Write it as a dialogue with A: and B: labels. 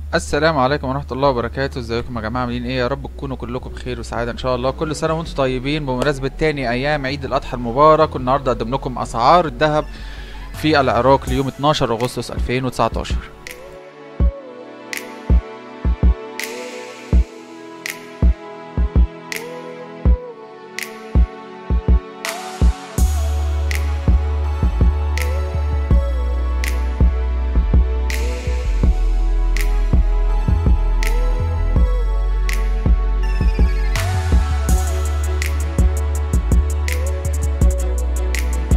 A: السلام عليكم ورحمة الله وبركاته ازيكم يا جماعة عاملين ايه يا رب تكونوا كلكم بخير وسعادة ان شاء الله كل سنة وانتم طيبين بمناسبة تاني ايام عيد الاضحى المبارك والنهاردة اقدم لكم اسعار الذهب في العراق ليوم 12 اغسطس 2019